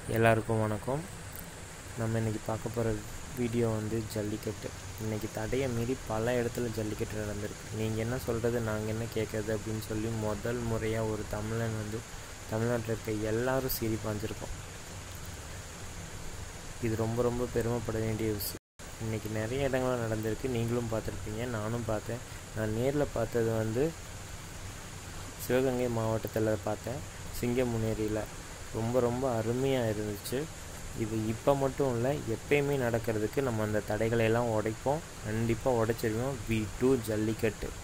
எல்லாருக்கும் வணக்கம் நம்ம இன்றைக்கி பார்க்க போகிற வீடியோ வந்து ஜல்லிக்கட்டு இன்றைக்கி தடையை மீறி பல இடத்துல ஜல்லிக்கட்டு நடந்திருக்கு நீங்கள் என்ன சொல்கிறது நாங்கள் என்ன கேட்குறது அப்படின்னு சொல்லி முதல் முறையாக ஒரு தமிழன் வந்து தமிழ்நாட்டில் இருக்க எல்லாரும் சீறி பாஞ்சிருக்கோம் இது ரொம்ப ரொம்ப பெருமைப்பட வேண்டிய விஷயம் இன்றைக்கி நிறைய இடங்கள்ல நடந்திருக்கு நீங்களும் பார்த்துருப்பீங்க நானும் பார்த்தேன் நான் நேரில் பார்த்தது வந்து சிவகங்கை மாவட்டத்தில் பார்த்தேன் சிங்கமுனேரியில் ரொம்ப ரொம்ப அருமையாக இருந்துச்சு இது இப்போ மட்டும் இல்லை எப்பயுமே நடக்கிறதுக்கு நம்ம அந்த தடைகளை எல்லாம் உடைப்போம் கண்டிப்பாக உடைச்சிருவோம் வி டூ ஜல்லிக்கட்டு